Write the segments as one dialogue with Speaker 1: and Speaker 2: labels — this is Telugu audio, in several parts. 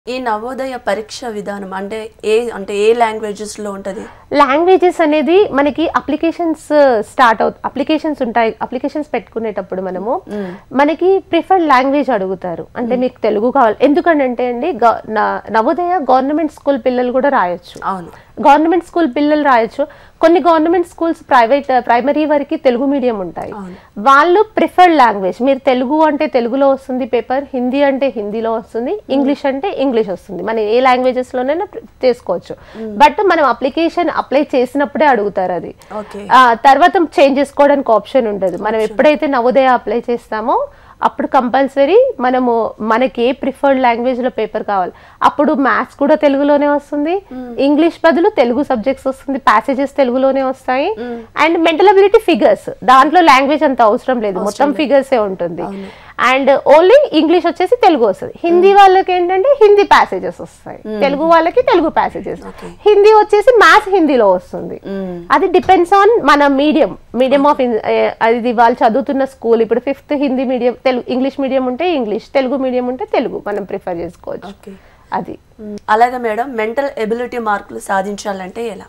Speaker 1: ఈ నవోదయ పరీక్ష విధానం అంటే ఏ అంటే ఏ లాంగ్వేజెస్ లో ఉంటది
Speaker 2: లాంగ్వేజెస్ అనేది మనకి అప్లికేషన్స్ స్టార్ట్ అవుతుంది అప్లికేషన్స్ ఉంటాయి అప్లికేషన్స్ పెట్టుకునేటప్పుడు మనము మనకి ప్రిఫర్డ్ లాంగ్వేజ్ అడుగుతారు అంటే మీకు తెలుగు కావాలి ఎందుకంటే అండి గ- న- నవోదయ గవర్నమెంట్ స్కూల్ పిల్లలు కూడా రాయొచ్చు
Speaker 1: అవును
Speaker 2: గవర్నమెంట్ స్కూల్ పిల్లలు రాయొచ్చు కొన్ని గవర్నమెంట్ స్కూల్స్ ప్రైవేట్ ప్రైమరీ వరకు తెలుగు మీడియం ఉంటాయి
Speaker 1: అవును.
Speaker 2: వాళ్ళు ప్రిఫర్డ్ లాంగ్వేజ్ మీరు తెలుగు అంటే తెలుగులో వస్తుంది పేపర్ హిందీ అంటే హిందీలో వస్తుంది ఇంగ్లీష్ అంటే ఇంగ్లీష్ వస్తుంది మనం ఏ లాంగ్వేజెస్ లోనైనా ప్ర- చేసుకోవచ్చు బట్ మనం అప్లికేషన్ అప్లై చేసినప్పుడే అడుగుతారు అది
Speaker 1: ఓకే
Speaker 2: ఆ, తర్వాత చేంజ్ చేసుకోవడానికి ఆప్షన్ ఉండదు మనం ఎప్పుడైతే నవోదయ అప్లై చేస్తామో అప్పుడు కంపల్సరీ మనము మనకి ఏ ప్రిఫర్డ్ లాంగ్వేజ్ లో పేపర్ కావాలి అప్పుడు మ్యాథ్స్ కూడా తెలుగులోనే వస్తుంది ఇంగ్లీష్ బదులు తెలుగు సబ్జెక్ట్స్ వస్తుంది ప్యాసేజెస్ తెలుగులోనే వస్తాయి అండ్ మెంటల్ అబిలిటీ ఫిగర్స్ దాంట్లో లాంగ్వేజ్ అంత అవసరం లేదు మొత్తం ఫిగర్సే ఉంటుంది అండ్ ఓన్లీ ఇంగ్లీష్ వచ్చేసి తెలుగు వస్తుంది హిందీ వాళ్ళకి ఏంటంటే హిందీ ప్యాసేజెస్ వస్తాయి తెలుగు వాళ్ళకి తెలుగు ప్యాసేజెస్
Speaker 1: Okay.
Speaker 2: హిందీ వచ్చేసి మ్యాథ్స్ హిందీలో వస్తుంది అది డిపెండ్స్ ఆన్ మన మీడియం మీడియం ఆఫ్ అది వాళ్ళు చదువుతున్న స్కూల్ ఇప్పుడు fifth Hindi medium Telugu English medium ఉంటే ఇంగ్లీష్ తెలుగు మీడియం ఉంటే తెలుగు మనం ప్రిఫర్ చేసుకోవచ్చు
Speaker 1: ఓకే
Speaker 2: అది
Speaker 1: అలాగే మేడం మెంటల్ ఎబిలిటీ మార్కులు సాధించాలంటే ఎలా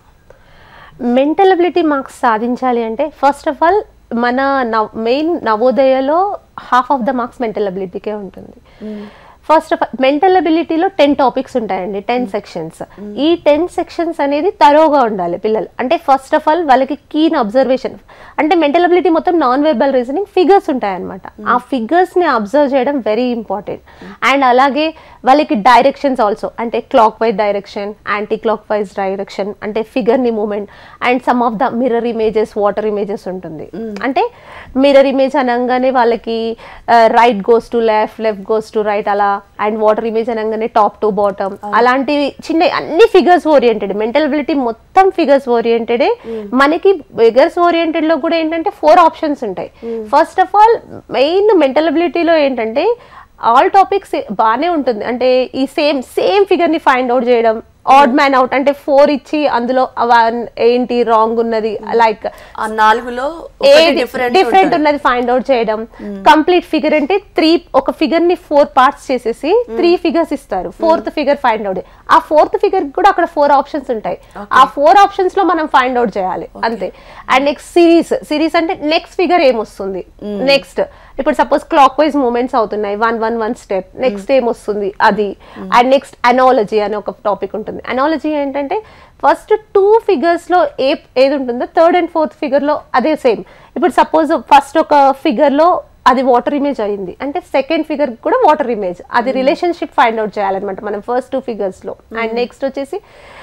Speaker 2: మెంటల్ అబిలిటీ మార్క్స్ సాధించాలి అంటే ఫస్ట్ ఆఫ్ ఆల్ మన నవ్ మెయిన్ నవోదయలో half of the marks mental అబిలిటీకే ఉంటుంది ఫస్ట్ ఆఫ్ ఆల్ మెంటల్ అబిలిటీలో టెన్ టాపిక్స్ ఉంటాయండి టెన్ సెక్షన్స్ ఈ టెన్ సెక్షన్స్ అనేది తరోగా ఉండాలి పిల్లలు అంటే ఫస్ట్ ఆఫ్ ఆల్ వాళ్ళకి కీన్ అబ్జర్వేషన్ అంటే మెంటల్ అబిలిటీ మొత్తం నాన్ వెర్బల్ రీజనింగ్ ఫిగర్స్ ఉంటాయన్నమాట ఆ ఫిగర్స్ ని అబ్జర్వ్ చేయడం వెరీ ఇంపార్టెంట్ అండ్ అలాగే వాళ్ళకి డైరెక్షన్స్ ఆల్సో అంటే clock wise direction clock wise direction అంటే ఫిగర్ ని moment and some of the mirror images water images ఉంటుంది అంటే మిర్రర్ ఇమేజ్ అనగానే వాళ్ళకి right goes to left left goes to right అలా అండ్ వాటర్ ఇమేజ్ అనగానే టాప్ టు బాటమ్ అలాంటివి చిన్న అన్ని ఫిగర్స్ ఓరియంటెడ్ మెంటల్ అబిలిటీ మొత్తం ఫిగర్స్ ఓరియంటెడే మనకి ఫిగర్స్ ఓరియంటెడ్ లో కూడా ఏంటంటే ఫోర్ ఆప్షన్స్ ఉంటాయి first of all main mental అబిలిటీలో ఏంటంటే ఆల్ టాపిక్స్ బాగానే ఉంటుంది అంటే ఈ సేమ్ సేమ్ ఫిగర్ ని ఫైండ్ అవుట్ చేయడం ఆడ్ మ్యాన్ అవుట్ అంటే ఫోర్ ఇచ్చి అందులో అవ- ఏంటి రాంగ్ ఉన్నది లైక్
Speaker 1: ఆ నాలుగులో డిఫరెంట్
Speaker 2: డిఫరెంట్ ఉన్నది ఫైండ్ అవుట్ చేయడం కంప్లీట్ ఫిగర్ అంటే త్రీ ఒక ఫిగర్ ని ఫోర్ పార్ట్స్ చేసేసి త్రీ ఫిగర్స్ ఇస్తారు ఫోర్త్ ఫిగర్ ఫైండ్ అవుట్ ఆ ఫోర్త్ ఫిగర్ కూడా అక్కడ ఫోర్ ఆప్షన్స్ ఉంటాయి ఆ ఫోర్ ఆప్షన్స్ లో మనం ఫైండ్ అవుట్ చేయాలి అంతే అండ్ నెక్స్ట్ సిరీస్ సిరీస్ అంటే నెక్స్ట్ ఫిగర్ ఏమొస్తుంది నెక్స్ట్ ఇప్పుడు సపోజ్ క్లాక్ వైజ్ మూమెంట్స్ అవుతున్నాయి one one one step next ఏమొస్తుంది అది అండ్ నెక్స్ట్ అనాలజీ అని ఒక టాపిక్ ఉంటుంది అనాలజీ ఏంటంటే ఫస్ట్ టూ ఫిగర్స్ లో ఏ ఏది ఉంటుందో థర్డ్ అండ్ ఫోర్త్ ఫిగర్ లో అదే సేమ్ ఇప్పుడు సపోజ్ ఫస్ట్ ఒక ఫిగర్ లో అది వాటర్ ఇమేజ్ అయింది అంటే సెకండ్ ఫిగర్ కూడా వాటర్ ఇమేజ్ అది రిలేషన్షిప్ ఫైండ్ అవుట్ చేయాలన్నమాట మనం ఫస్ట్ టూ ఫిగర్స్ లో అండ్ నెక్స్ట్ వచ్చేసి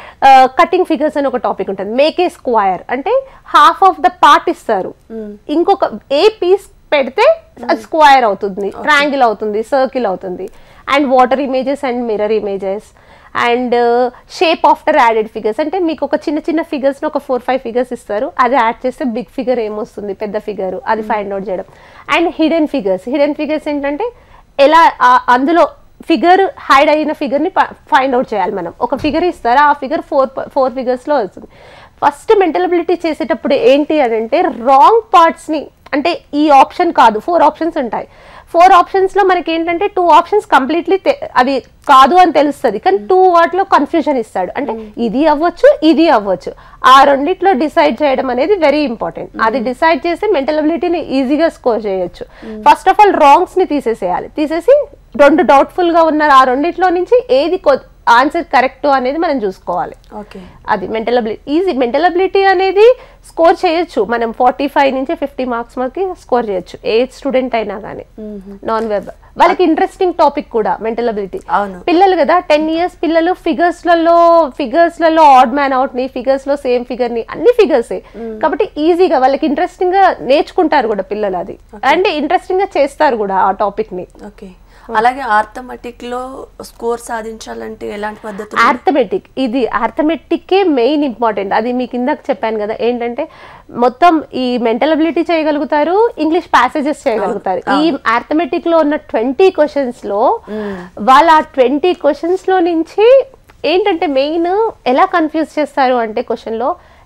Speaker 2: కటింగ్ ఫిగర్స్ అని ఒక టాపిక్ ఉంటుంది మేక్ ఏ స్క్వైర్ అంటే హాఫ్ ఆఫ్ ద పార్ట్ ఇస్తారు ఇంకొక ఏ పీస్ పెడితే అది స్క్వైర్ అవుతుంది ట్రయాంగిల్ అవుతుంది సర్కిల్ అవుతుంది and water images and mirror images and shape after added figures అంటే మీకు ఒక చిన్న చిన్న ఫిగర్స్ ఒక ఫోర్ ఫైవ్ ఫిగర్స్ ఇస్తారు అది యాడ్ చేస్తే బిగ్ ఫిగర్ ఏమొస్తుంది పెద్ద ఫిగర్ అది ఫైండ్ అవుట్ చేయడం and hidden figures hidden figures ఏంటంటే ఎలా ఆ- అందులో ఫిగర్ హైడ్ అయిన ఫిగర్ ని ఫైండ్ అవుట్ చేయాలి మనం ఒక ఫిగర్ ఇస్తారా ఆ ఫిగర్ ఫోర్ ఫోర్ ఫిగర్స్ లో వస్తుంది ఫస్ట్ మెంటల్ అబిలిటీ చేసేటప్పుడు ఏంటి అని అంటే రాంగ్ పార్ట్స్ ని అంటే ఈ ఆప్షన్ కాదు ఫోర్ ఆప్షన్స్ ఉంటాయి ఫోర్ ఆప్షన్స్ లో మనకి ఏంటంటే టూ ఆప్షన్స్ కంప్లీట్లీ అవి కాదు అని తెలుస్తుంది కానీ టూ వాటిలో కన్ఫ్యూజన్ ఇస్తాడు అంటే ఇది అవ్వచ్చు ఇది అవ్వచ్చు ఆ రెండిట్లో డిసైడ్ చేయడం అనేది వెరీ ఇంపార్టెంట్ అది డిసైడ్ చేసి మెంటల్ అబిలిటీని ఈజీగా స్కోర్ చేయొచ్చు ఫస్ట్ ఆఫ్ ఆల్ రాంగ్స్ ని తీసేసేయాలి తీసేసి రెండు డౌట్ఫుల్ గా ఉన్న ఆ రెండిట్లో నుంచి ఏది ఆన్సర్ కరెక్ట్ అనేది మనం చూసుకోవాలి
Speaker 1: ఓకే
Speaker 2: అది mental ability easy mental ability అనేది స్కోర్ చేయొచ్చు మనం ఫార్టీ ఫైవ్ నుంచి ఫిఫ్టీ మార్క్స్ మనకి స్కోర్ చేయొచ్చు ఏ స్టూడెంట్ అయినా కానీ నాన్ వెబ్ వాళ్ళకి ఇంట్రెస్టింగ్ టాపిక్ కూడా మెంటల్ అబిలిటీ
Speaker 1: అవును
Speaker 2: పిల్లలు కదా టెన్ ఇయర్స్ పిల్లలు ఫిగర్స్ లలో ఫిగర్స్ లలో ఆడ్ మ్యాన్ అవుట్ ని ఫిగర్స్ లో సేమ్ ఫిగర్ ని అన్ని ఫిగర్స్ కాబట్టి ఈజీగా వాళ్ళకి ఇంట్రెస్టింగ్ గా నేర్చుకుంటారు కూడా పిల్లలు అది అంటే ఇంట్రెస్టింగ్ గా చేస్తారు కూడా ఆ టాపిక్ ని
Speaker 1: ఓకే అలాగే ఆర్థమెటిక్ లో స్కోర్ సాధించాలంటే ఎలాంటి పద్ధతులు
Speaker 2: ఆర్థమెటిక్ ఇది ఆర్థమెటిక్కే మెయిన్ ఇంపార్టెంట్ అది మీకు ఇందాక చెప్పాను కదా ఏంటంటే మొత్తం ఈ మెంటల్ అబిలిటీ చేయగలుగుతారు ఇంగ్లీష్ ప్యాసేజెస్ చేయగలుగుతారు ఈ ఆర్థమెటిక్ లో ఉన్న ట్వంటీ క్వశ్చన్స్ లో వాళ్ళ ఆ ట్వంటీ క్వశ్చన్స్ లో నుంచి ఏంటంటే మెయిన్ ఎలా కన్ఫ్యూజ్ చేస్తారు అంటే క్వశ్చన్ లో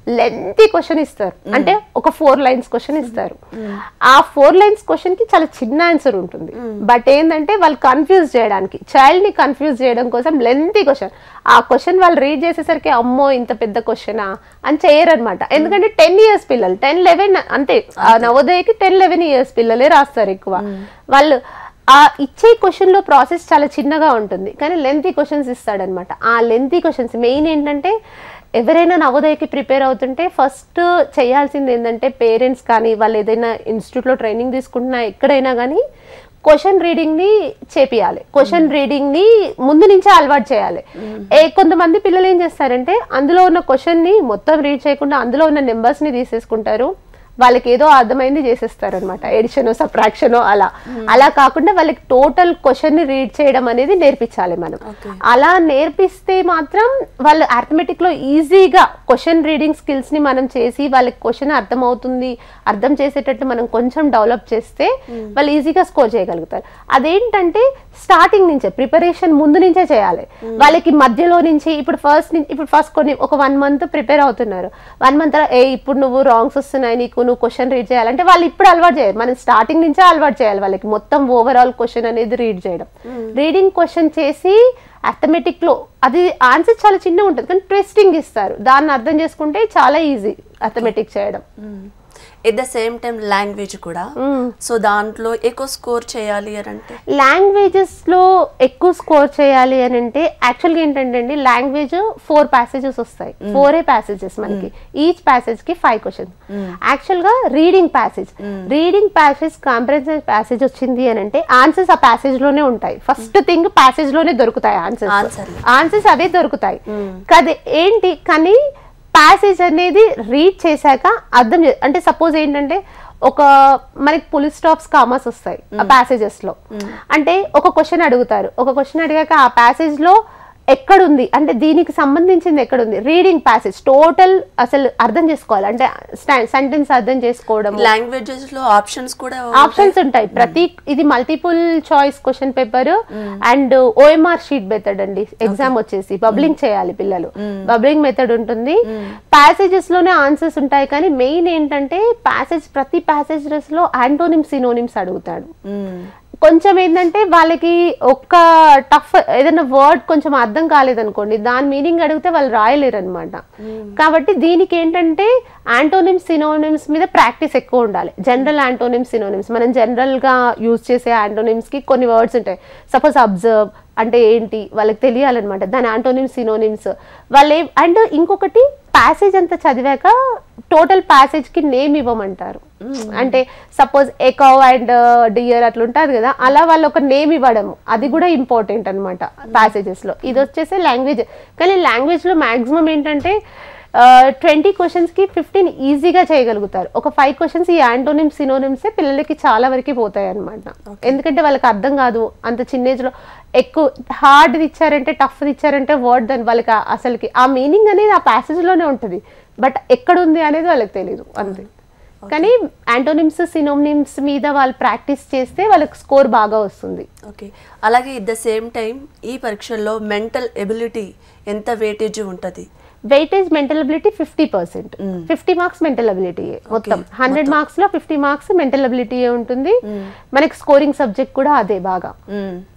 Speaker 2: లెంతీ క్వశ్చన్ ఇస్తారు అంటే ఒక ఫోర్ లైన్స్ క్వశ్చన్ ఇస్తారు ఆ ఫోర్ లైన్స్ క్వశ్చన్ కి చాలా చిన్న ఆన్సర్ ఉంటుంది బట్ ఏంటంటే వాళ్ళు కన్ఫ్యూజ్ చేయడానికి చైల్డ్ ని కన్ఫ్యూజ్ చేయడం కోసం లెంతీ క్వశ్చన్ ఆ క్వశ్చన్ వాళ్ళు రీడ్ చేసేసరికి అమ్మో ఇంత పెద్ద క్వశ్చనా అని చేయరనమాట ఎందుకంటే టెన్ ఇయర్స్ పిల్లలు టెన్ లెవెన్ అంతే ఆ నవోదయకి టెన్ లెవెన్ ఇయర్స్ పిల్లలే రాస్తారు ఎక్కువ వాళ్ళు ఆ ఇచ్చే క్వశ్చన్ లో ప్రాసెస్ చాలా చిన్నగా ఉంటుంది కానీ లెంతీ క్వశ్చన్స్ ఇస్తాడనమాట ఆ లెంతీ క్వశ్చన్స్ మెయిన్ ఏంటంటే ఎవరైనా నవోదయకి ప్రిపేర్ అవుతుంటే ఫస్ట్ చేయాల్సింది ఏంటంటే పేరెంట్స్ కానీ వాళ్ళు ఏదైనా ఇన్స్టిట్యూట్లో ట్రైనింగ్ తీసుకుంటున్నా ఎక్కడైనా కానీ క్వశ్చన్ రీడింగ్ ని చేపియాలి క్వశ్చన్ రీడింగ్ ని ముందు నుంచే అలవాటు చేయాలి ఏ కొంతమంది పిల్లలు ఏం చేస్తారంటే అందులో ఉన్న క్వశ్చన్ ని మొత్తం రీడ్ చేయకుండా అందులో ఉన్న నెంబర్స్ ని తీసేసుకుంటారు వాళ్ళకి ఏదో అర్థమైంది చేసేస్తారు అనమాట ఎడిషన్ సప్రాక్షన్ అలా అలా కాకుండా వాళ్ళకి టోటల్ క్వశ్చన్ ని రీడ్ చేయడం అనేది నేర్పించాలి మనం
Speaker 1: Okay.
Speaker 2: అలా నేర్పిస్తే మాత్రం వాళ్ళు అర్థమెటిక్ లో ఈజీగా క్వశ్చన్ రీడింగ్ స్కిల్స్ ని మనం చేసి వాళ్ళకి క్వశ్చన్ అర్థమవుతుంది అర్థం చేసేటట్టు మనం కొంచెం డెవలప్ చేస్తే వాళ్ళు ఈజీగా స్కోర్ చేయగలుగుతారు అదేంటంటే స్టార్టింగ్ నుంచే ప్రిపరేషన్ ముందు నుంచే చేయాలి వాళ్ళకి మధ్యలో నుంచి ఇప్పుడు ఫస్ట్ ఇప్పుడు ఫస్ట్ కొన్ని ఒక వన్ మంత్ ప్రిపేర్ అవుతున్నారు వన్ మంత్ ఏ ఇప్పుడు నువ్వు రాంగ్స్ వస్తున్నాయి నీకు నువ్వు క్వశ్చన్ రీడ్ చేయాలంటే వాళ్ళు ఇప్పుడు అలవాటు చేయాలి మనం స్టార్టింగ్ నుంచే అలవాటు చేయాలి వాళ్ళకి మొత్తం ఓవరాల్ క్వశ్చన్ అనేది రీడ్ చేయడం రీడింగ్ క్వశ్చన్ చేసి అథమెటిక్ లో అది ఆన్సర్ చాలా చిన్నగా ఉంటుంది కానీ ట్విస్టింగ్ ఇస్తారు దాన్ని అర్థం చేసుకుంటే చాలా ఈజీ అథమెటిక్ చేయడం
Speaker 1: at the same time language కూడా సో దాంట్లో ఎక్కువ స్కోర్ చేయాలి అని అంటే
Speaker 2: లాంగ్వేజెస్ లో ఎక్కువ స్కోర్ చేయాలి అని అంటే యాక్చువల్గా ఏంటంటే అండి లాంగ్వేజ్ ఫోర్ ప్యాసేజెస్ వస్తాయి ఫోరే ప్యాసేజెస్ మనకి ఈచ్ ప్యాసేజ్ కి ఫైవ్ క్వశ్చన్స్ యాక్చువల్ గా reading passage reading passage comprehensive passage వచ్చింది అని అంటే ఆన్సర్స్ ఆ ప్యాసేజ్ లోనే ఉంటాయి ఫస్ట్ థింగ్ ప్యాసేజ్ లోనే దొరుకుతాయి ఆన్సర్స్
Speaker 1: Answer.
Speaker 2: ఆన్సర్స్ అవే దొరుకుతాయి కదే ఏంటి కానీ ప్యాసేజ్ అనేది రీడ్ చేశాక అర్థం చే అంటే సపోజ్ ఏంటంటే ఒక మనకి పులి స్టాప్స్ కామర్స్ వస్తాయి ఆ ప్యాసేజెస్ లో అంటే ఒక క్వశ్చన్ అడుగుతారు ఒక క్వశ్చన్ అడిగాక ఆ ప్యాసేజ్ లో ఎక్కడుంది అంటే దీనికి సంబంధించింది ఎక్కడుంది రీడింగ్ ప్యాసేజ్ టోటల్ అసలు అర్థం చేసుకోవాలి అంటే సెంటెన్స్ అర్థం చేసుకోవడం
Speaker 1: లాంగ్వేజెస్ లో ఆప్షన్స్ కూడా
Speaker 2: ఆప్షన్స్ ఉంటాయి ప్రతి ఇది multiple choice question paper and OMR sheet method అండి ఎగ్జామ్ వచ్చేసి బబ్లింగ్ చేయాలి పిల్లలు బబ్లింగ్ మెథడ్ ఉంటుంది ప్యాసేజెస్ లోనే ఆన్సర్స్ ఉంటాయి కానీ మెయిన్ ఏంటంటే ప్యాసేజ్ ప్రతి ప్యాసేజెస్ లో ఆంటోనిమ్స్ సినోనిమ్స్ అడుగుతాడు కొంచెం ఏంటంటే వాళ్ళకి ఒక్క టఫ్ ఏదైనా వర్డ్ కొంచెం అర్థం కాలేదనుకోండి దాని మీనింగ్ అడిగితే వాళ్ళు రాయలేరు అనమాట కాబట్టి దీనికి ఏంటంటే యాంటోనిమ్స్ సినోనిమ్స్ మీద ప్రాక్టీస్ ఎక్కువ ఉండాలి జనరల్ యాంటోనిమ్స్ సినోనిమ్స్ మనం జనరల్ గా యూజ్ చేసే యాంటోనిమ్స్ కి కొన్ని వర్డ్స్ ఉంటాయి సపోజ్ అబ్జర్వ్ అంటే ఏంటి వాళ్ళకి తెలియాలన్నమాట దాని యాంటోనిమ్స్ సినోనిమ్స్ వాళ్ళు ఏం అండ్ ఇంకొకటి ప్యాసేజ్ అంతా చదివాక టోటల్ ప్యాసేజ్ కి నేమ్ ఇవ్వమంటారు అంటే సపోజ్ ఎకో అండ్ డియర్ అట్లా ఉంటుంది కదా అలా వాళ్ళు ఒక నేమ్ ఇవ్వడం అది కూడా ఇంపార్టెంట్ అనమాట ప్యాసేజెస్ లో ఇది వచ్చేసి లాంగ్వేజ్ కానీ లాంగ్వేజ్ లో మాక్సిమం ఏంటంటే ట్వంటీ క్వశ్చన్స్ కి ఫిఫ్టీన్ ఈజీగా చేయగలుగుతారు ఒక ఫైవ్ క్వశ్చన్స్ ఈ యాంటోనిమ్స్ సినోనిమ్సే పిల్లలకి చాలా వరకు పోతాయి అనమాట ఎందుకంటే వాళ్ళకి అర్థం కాదు అంత చిన్న ఏజ్ లో ఎక్కువ హార్డ్ ఇచ్చారంటే టఫ్ ఇచ్చారంటే వర్డ్ దాని వాళ్ళకి ఆ- అసలుకి ఆ మీనింగ్ అనేది ఆ ప్యాసేజ్ లోనే ఉంటుంది బట్ ఎక్కడ ఉంది అనేది వాళ్ళకి తెలియదు అంతే కానీ యాంటోనిమ్స్ సినోనిమ్స్ మీద వాళ్ళు ప్రాక్టీస్ చేస్తే వాళ్ళకి స్కోర్ బాగా వస్తుంది
Speaker 1: ఓకే అలాగే ఎట్ ద సేమ్ టైం ఈ పరీక్షల్లో మెంటల్ ఎబిలిటీ ఎంత వెయిటేజ్ ఉంటుంది
Speaker 2: weightage mental ability fifty percent fifty marks mental ability మొత్తం హండ్రెడ్ మార్క్స్ లో ఫిఫ్టీ మార్క్స్ మెంటల్ అబిలిటీ ఉంటుంది మనకి స్కోరింగ్ సబ్జెక్ట్ కూడా అదే బాగా
Speaker 1: మ్మ్.